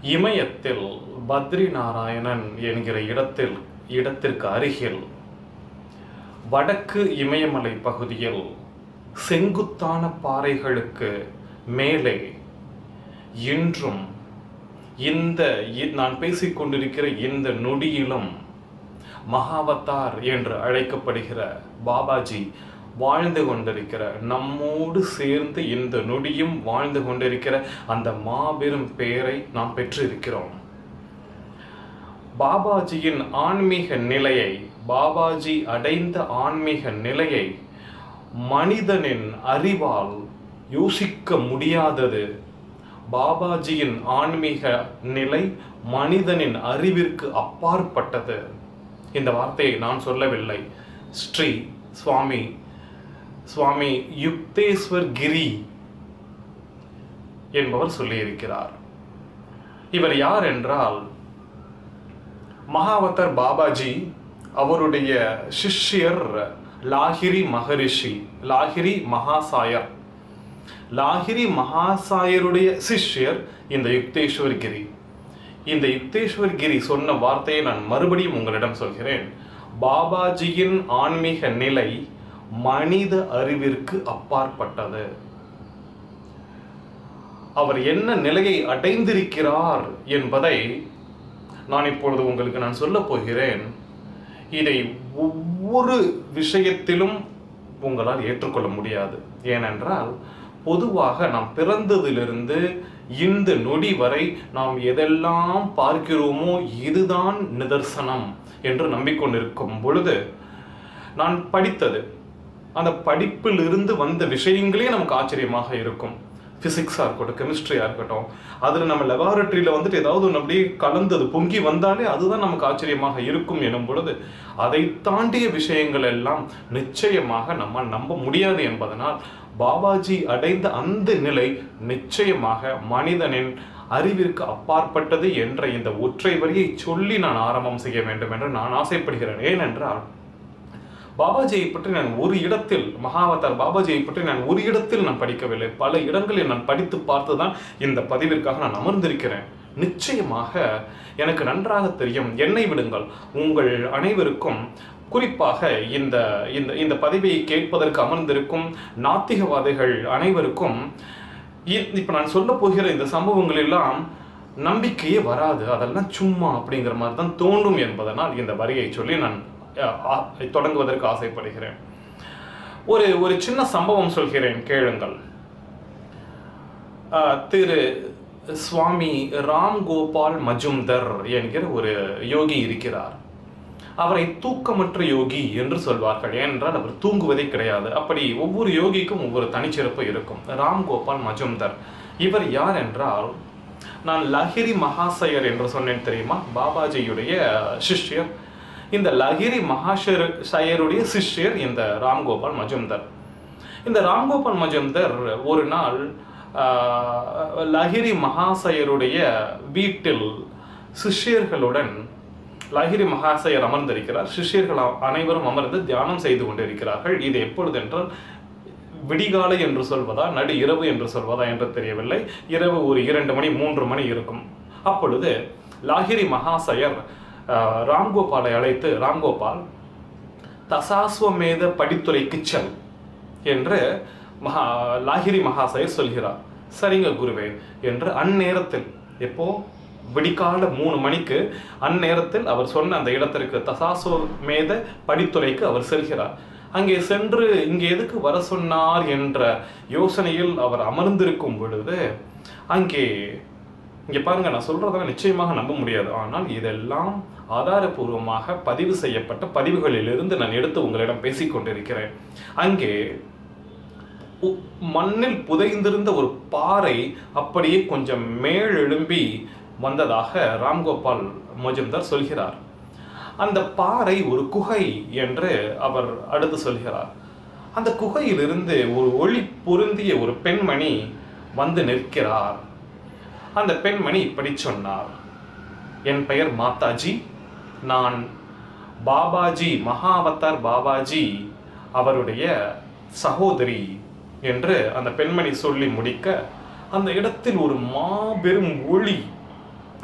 இமயத்தில் பத்ரி நாராயணன் என்கிற இடத்தில் இடத்திற்கு அருகில் வடக்கு இமயமலை பகுதியில் செங்குத்தான பாறைகளுக்கு மேலே இன்றும் இந்த இ- நான் பேசிக்கொண்டிருக்கிற இந்த நொடியிலும் மகாவதார் என்று அழைக்கப்படுகிற பாபாஜி வாழ்ந்து கொண்டிருக்கிற நம்மோடு சேர்ந்து இந்த நொடியும் வாழ்ந்து கொண்டிருக்கிற அந்த மாபெரும் பெயரை நாம் பெற்றிருக்கிறோம் பாபாஜியின் ஆன்மீக நிலையை பாபாஜி அடைந்த ஆன்மீக நிலையை மனிதனின் அறிவால் யோசிக்க முடியாதது பாபாஜியின் ஆன்மீக நிலை மனிதனின் அறிவிற்கு அப்பாற்பட்டது இந்த வார்த்தையை நான் சொல்லவில்லை ஸ்ரீ சுவாமி சுவாமி யுக்தேஸ்வர் கிரி என்பவர் சொல்லியிருக்கிறார் இவர் யார் என்றால் மகாவதர் பாபாஜி அவருடைய சிஷ்யர் லாகிரி மகரிஷி லாகிரி மகாசாயர் லாகிரி மகாசாயருடைய சிஷ்யர் இந்த யுக்தேஸ்வர் கிரி இந்த யுக்தேஸ்வர் கிரி சொன்ன வார்த்தையை நான் மறுபடியும் உங்களிடம் சொல்கிறேன் பாபாஜியின் ஆன்மீக நிலை மனித அறிவிற்கு அப்பாற்பட்டது அவர் என்ன நிலையை அடைந்திருக்கிறார் என்பதை நான் இப்பொழுது உங்களுக்கு நான் சொல்லப் போகிறேன் இதை ஒவ்வொரு விஷயத்திலும் உங்களால் ஏற்றுக்கொள்ள முடியாது ஏனென்றால் பொதுவாக நாம் பிறந்ததிலிருந்து இந்த நொடி வரை நாம் எதெல்லாம் பார்க்கிறோமோ இதுதான் நிதர்சனம் என்று நம்பிக்கொண்டிருக்கும் பொழுது நான் படித்தது அந்த படிப்பில் இருந்து வந்த விஷயங்களே நமக்கு ஆச்சரியமாக இருக்கும் ஃபிசிக்ஸாக இருக்கட்டும் கெமிஸ்ட்ரியாக இருக்கட்டும் அதில் நம்ம லெபார்டரியில் வந்துட்டு ஏதாவது ஒன்று அப்படியே கலந்தது பொங்கி வந்தாலே அதுதான் நமக்கு ஆச்சரியமாக இருக்கும் எனும் பொழுது அதை தாண்டிய விஷயங்கள் எல்லாம் நிச்சயமாக நம்ம நம்ப முடியாது என்பதனால் பாபாஜி அடைந்த அந்த நிலை நிச்சயமாக மனிதனின் அறிவிற்கு அப்பாற்பட்டது என்ற இந்த ஒற்றை வரியை சொல்லி நான் ஆரம்பம் செய்ய வேண்டும் என்று நான் ஆசைப்படுகிறேன் ஏனென்றால் பாபாஜியை பற்றி நான் ஒரு இடத்தில் மகாவதார் பாபாஜியை பற்றி நான் ஒரு இடத்தில் நான் படிக்கவில்லை பல இடங்களில் நான் படித்து பார்த்துதான் இந்த பதிவிற்காக நான் அமர்ந்திருக்கிறேன் நிச்சயமாக எனக்கு நன்றாக தெரியும் என்னை விடுங்கள் உங்கள் அனைவருக்கும் குறிப்பாக இந்த இந்த இந்த பதவியை கேட்பதற்கு அமர்ந்திருக்கும் நாத்திகவாதிகள் அனைவருக்கும் இ- இப்ப நான் சொல்ல போகிற இந்த சம்பவங்கள் எல்லாம் நம்பிக்கையே வராது அதெல்லாம் சும்மா அப்படிங்கிற மாதிரி தான் தோன்றும் என்பதனால் இந்த வரியை சொல்லி நான் அஹ், ஆ- தொடங்குவதற்கு ஆசைப்படுகிறேன் ஒரு ஒரு சின்ன சம்பவம் சொல்கிறேன் கேளுங்கள் அஹ், திரு சுவாமி ராம் கோபால் மஜும்தர் என்கிற ஒரு யோகி இருக்கிறார் அவரை தூக்கமற்ற யோகி என்று சொல்வார்கள் ஏனென்றால் அவர் தூங்குவதே கிடையாது அப்படி ஒவ்வொரு யோகிக்கும் ஒவ்வொரு தனிச்சிறப்பு இருக்கும் ராம் கோபால் மஜும்தர் இவர் யார் என்றால் நான் லஹிரி மகாசயர் என்று சொன்னேன் தெரியுமா பாபாஜியுடைய சிஷ்யர் இந்த லஹிரி மகாஷர் சயருடைய சிஷ்யர் இந்த ராம்கோபால் மஜும்தர் இந்த ராம்கோபால் மஜும்தர் ஒரு நாள் ஆஹ், லஹிரி மகாசயருடைய வீட்டில் சிஷ்யர்களுடன் லஹிரி மகாசயர் அமர்ந்திருக்கிறார் சிஷ்யர்கள் அ- அனைவரும் அமர்ந்து தியானம் செய்து கொண்டிருக்கிறார்கள் இது எப்பொழுது என்றால் விடிகாலை என்று சொல்வதா நடு இரவு என்று சொல்வதா என்று தெரியவில்லை இரவு ஒரு இரண்டு மணி மூன்று மணி இருக்கும் அப்பொழுது லாகிரி மகாசயர் ஆஹ், ராம்கோபாலை அழைத்து ராம்கோபால் தசாஸ்வமேத படித்துறைக்கு செல் என்று மகா லாகிரி மகாசயர் சொல்கிறார் சரிங்க குருவே என்று அந்நேரத்தில் எப்போ விடிகால மூணு மணிக்கு அந்நேரத்தில் அவர் சொன்ன அந்த இடத்திற்கு தசாஸ்வமேத படித்துறைக்கு அவர் செல்கிறார் அங்கே சென்று இங்கே எதுக்கு வர சொன்னார் என்ற யோசனையில் அவர் அமர்ந்திருக்கும் பொழுது அங்கே இங்க பாருங்க நான் சொல்றதெல்லாம் நிச்சயமாக நம்ப முடியாது ஆனால் இதெல்லாம் ஆதாரபூர்வமாக பதிவு செய்யப்பட்ட பதிவுகளிலிருந்து நான் எடுத்து உங்களிடம் பேசிக் கொண்டிருக்கிறேன் அங்கே உ- மண்ணில் புதைந்திருந்த ஒரு பாறை அப்படியே கொஞ்சம் மேலெழும்பி வந்ததாக ராம்கோபால் மஜும்தார் சொல்கிறார் அந்த பாறை ஒரு குகை என்று அவர் அடுத்து சொல்கிறார் அந்த குகையிலிருந்து ஒரு ஒளி பொருந்திய ஒரு பெண்மணி வந்து நிற்கிறார் அந்த பெண்மணி இப்படி சொன்னார் என் பெயர் மாதாஜி நான் பாபாஜி மகாவதார் பாபாஜி அவருடைய சகோதரி என்று அந்த பெண்மணி சொல்லி முடிக்க அந்த இடத்தில் ஒரு மாபெரும் ஒளி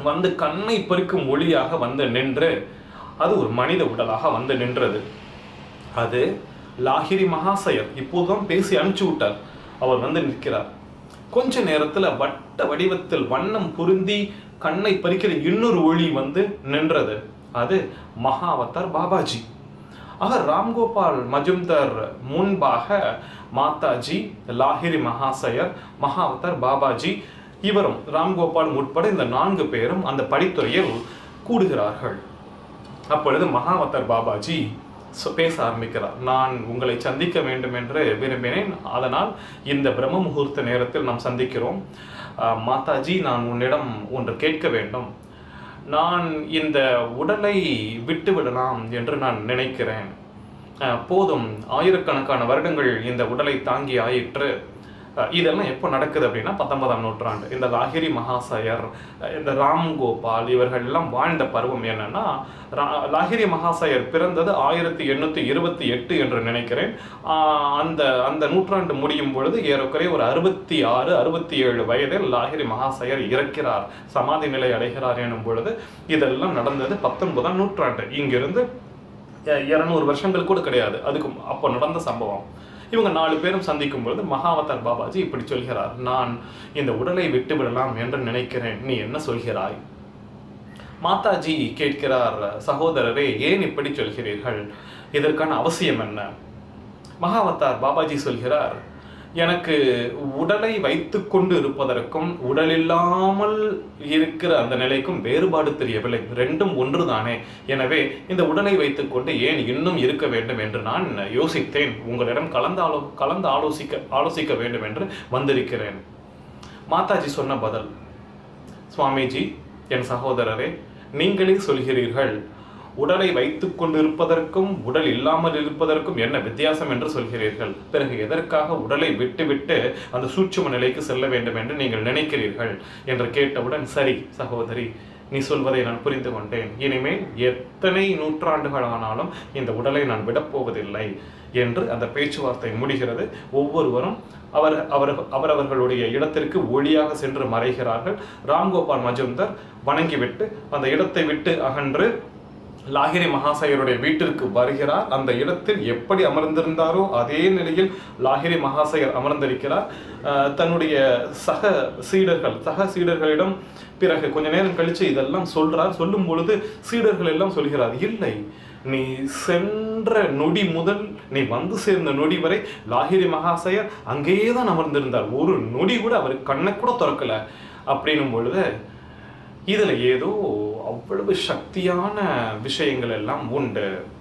வந்து கண்ணை பறிக்கும் ஒளியாக வந்து நின்று அது ஒரு மனித உடலாக வந்து நின்றது அது லாகிரி மகாசயர் இப்போதுதான் பேசி அனுப்பிச்சு விட்டார் அவர் வந்து நிற்கிறார் கொஞ்ச நேரத்துல வட்ட வடிவத்தில் வண்ணம் பொருந்தி கண்ணை பறிக்கிற இன்னொரு ஒளி வந்து நின்றது அது மகாவதார் பாபாஜி ஆக ராம்கோபால் மஜும்தர் முன்பாக மாதாஜி லாகிரி மகாசயர் மகாவதார் பாபாஜி இவரும் ராம்கோபால் உட்பட இந்த நான்கு பேரும் அந்த படித்துறையில் கூடுகிறார்கள் அப்பொழுது மகாவதர் பாபாஜி சொ- பேச ஆரம்பிக்கிறார் நான் உங்களை சந்திக்க வேண்டும் என்று விரும்பினேன் அதனால் இந்த பிரம்ம முகூர்த்த நேரத்தில் நாம் சந்திக்கிறோம் ஆஹ், மாதாஜி நான் உன்னிடம் ஒன்று கேட்க வேண்டும் நான் இந்த உடலை விட்டு விடலாம் என்று நான் நினைக்கிறேன் அஹ், போதும் ஆயிரக்கணக்கான வருடங்கள் இந்த உடலை தாங்கி ஆயிற்று அஹ், இதெல்லாம் எப்போ நடக்குது அப்படின்னா பத்தொன்பதாம் நூற்றாண்டு இந்த லாகிரி மகாசயர் அஹ், இந்த ராம் கோபால் இவர்கள் எல்லாம் வாழ்ந்த பருவம் என்னன்னா ரா- லாகிரி மகாசயர் பிறந்தது ஆயிரத்தி எண்ணூற்றி இருபத்தி எட்டு என்று நினைக்கிறேன் ஆஹ், அந்த அந்த நூற்றாண்டு முடியும் பொழுது ஏறக்குறைய ஒரு அறுபத்தி ஆறு அறுபத்தி ஏழு வயதில் லாகிரி மகாசயர் இறக்கிறார் சமாதி நிலை அடைகிறார் எனும் பொழுது இதெல்லாம் நடந்தது பத்தொன்பதாம் நூற்றாண்டு இங்கிருந்து இரநூறு வருஷங்கள் கூட கிடையாது அதுக்கு அப்போ நடந்த சம்பவம் இவங்க நாலு பேரும் சந்திக்கும் பொழுது மகாவதார் பாபாஜி இப்படி சொல்கிறார் நான் இந்த உடலை விட்டு விடலாம் என்று நினைக்கிறேன் நீ என்ன சொல்கிறாய் மாதாஜி கேட்கிறார் சகோதரரே ஏன் இப்படி சொல்கிறீர்கள் இதற்கான அவசியம் என்ன மகாவதார் பாபாஜி சொல்கிறார் எனக்கு உடலை வைத்துக்கொண்டு இருப்பதற்கும் உடல் இல்லாமல் இருக்கிற அந்த நிலைக்கும் வேறுபாடு தெரியவில்லை ரெண்டும் ஒன்றுதானே எனவே இந்த உடலை வைத்துக்கொண்டு ஏன் இன்னும் இருக்க வேண்டும் என்று நான் யோசித்தேன் உங்களிடம் கலந்து ஆலோ கலந்து ஆலோசிக்க ஆலோசிக்க வேண்டும் என்று வந்திருக்கிறேன் மாதாஜி சொன்ன பதில் சுவாமிஜி என் சகோதரரே நீங்களே சொல்கிறீர்கள் உடலை வைத்துக் கொண்டிருப்பதற்கும் உடல் இல்லாமல் இருப்பதற்கும் என்ன வித்தியாசம் என்று சொல்கிறீர்கள் பிறகு எதற்காக உடலை விட்டுவிட்டு அந்த சூட்சும நிலைக்கு செல்ல வேண்டும் என்று நீங்கள் நினைக்கிறீர்கள் என்று கேட்டவுடன் சரி சகோதரி நீ சொல்வதை நான் புரிந்து கொண்டேன் இனிமேல் எத்தனை நூற்றாண்டுகள் ஆனாலும் இந்த உடலை நான் விடப்போவதில்லை என்று அந்த பேச்சுவார்த்தை முடிகிறது ஒவ்வொருவரும் அவர் அவர் அவரவர்களுடைய இடத்திற்கு ஒளியாக சென்று மறைகிறார்கள் ராம்கோபால் மஜும்தர் வணங்கிவிட்டு அந்த இடத்தை விட்டு அகன்று லாகிரி மகாசயருடைய வீட்டிற்கு வருகிறார் அந்த இடத்தில் எப்படி அமர்ந்திருந்தாரோ அதே நிலையில் லாகிரி மகாசயர் அமர்ந்திருக்கிறார் அஹ், தன்னுடைய சக சீடர்கள் சக சீடர்களிடம் பிறகு கொஞ்ச நேரம் கழிச்சு இதெல்லாம் சொல்றார் சொல்லும் பொழுது சீடர்கள் எல்லாம் சொல்கிறார் இல்லை நீ சென்ற நொடி முதல் நீ வந்து சேர்ந்த நொடி வரை லாகிரி மகாசயர் அங்கேயே தான் அமர்ந்திருந்தார் ஒரு நொடி கூட அவர் கண்ணை கூட திறக்கல அப்படின்னும் பொழுது இதுல ஏதோ அவ்வளவு சக்தியான விஷயங்கள் எல்லாம் உண்டு